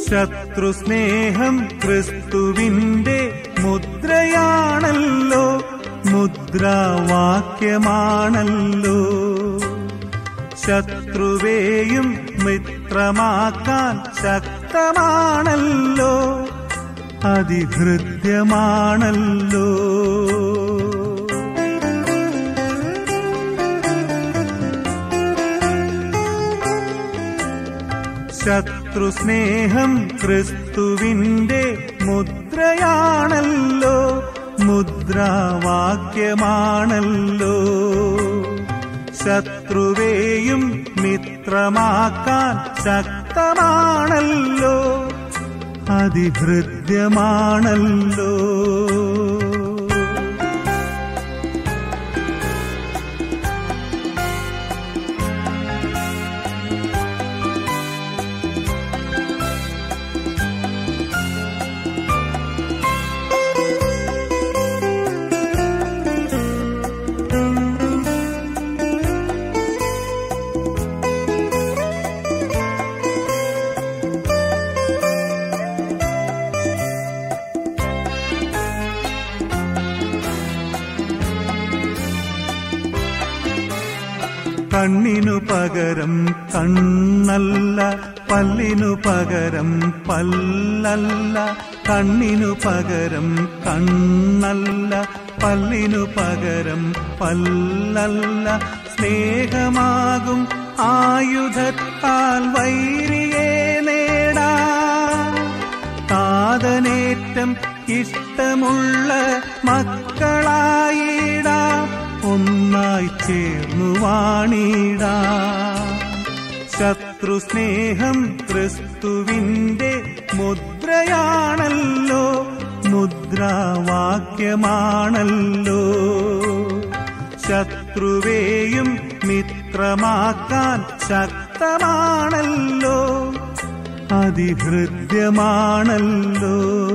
ശത്രുസ്നേഹം ക്രിസ്തുവിന്റെ മുദ്രയാണല്ലോ മുദ്രാവാക്യമാണല്ലോ ശത്രുവേയും മിത്രമാക്കാൻ ശക്തമാണല്ലോ അതിഹൃദ്യമാണല്ലോ ശത്രുസ്നേഹം ക്രിസ്തുവിന്റെ മുദ്രയാണല്ലോ മുദ്രാവാക്യമാണല്ലോ ശത്രുവേയും മിത്രമാക്കാൻ ശക്തമാണല്ലോ അതിഹൃദ്യമാണല്ലോ കണ്ണിനു പകരം കണ്ണല്ല പല്ലിനു പകരം പല്ലല്ല കണ്ണിനു പകരം കണ്ണല്ല പല്ലിനു പകരം പല്ലല്ല സ്നേഹമാകും ആയുധത്താൽ വൈരിയെ നേടാ താതനേറ്റം ഇഷ്ടമുള്ള മക്കളായിടാം ഒന്നായി ചേർന്നു വാണിടാം ശത്രുസ്നേഹം ക്രിസ്തുവിന്റെ മുദ്രയാണല്ലോ മുദ്രാവാക്യമാണല്ലോ ശത്രുവേയും മിത്രമാക്കാൻ ശക്തമാണല്ലോ അതിഹൃദ്യമാണല്ലോ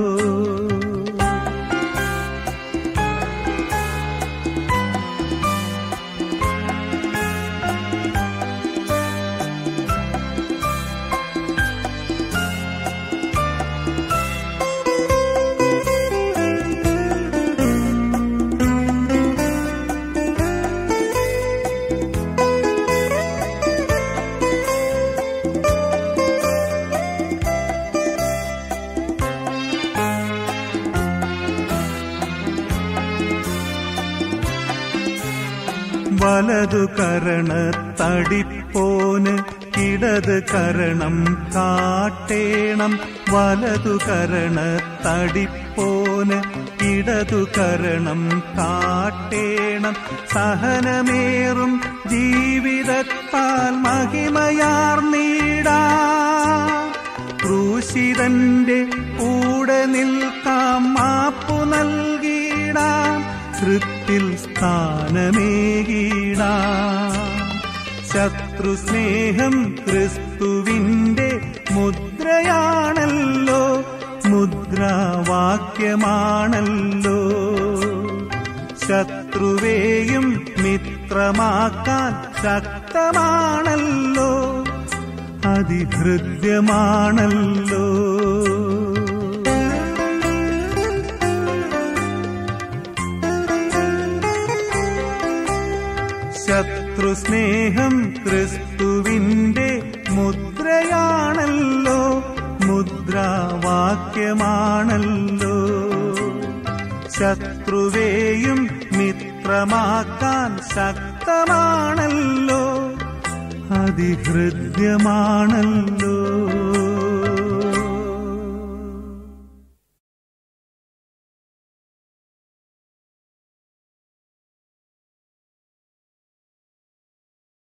വലതു കരണ തടിപ്പോന് ഇടത് കരണം കാട്ടേണം വലതു കരണ തടിപ്പോന് ഇടതു കരണം കാട്ടേണം സഹനമേറും ജീവിതത്താൽ മഹിമയാർന്നീടാ ക്രൂശിതന്റെ കൂടെ നിൽക്കാം മാപ്പു നൽകിയിടാം കൃത്തിൽ സ്ഥാനമേകിടാം ശത്രുസ്നേഹം ക്രിസ്തുവിന്റെ മുദ്രയാണല്ലോ മുദ്രാവാക്യമാണല്ലോ ശത്രുവേയും മിത്രമാക്കാൻ ശക്തമാണല്ലോ അതിഹൃദ്യമാണല്ലോ ശത്രുസ്നേഹം ക്രിസ്തുവിന്റെ മുദ്രയാണല്ലോ മുദ്രാവാക്യമാണല്ലോ ശത്രുവേയും മിത്രമാക്കാൻ ശക്തമാണല്ലോ അതിഹൃദ്യമാണല്ലോ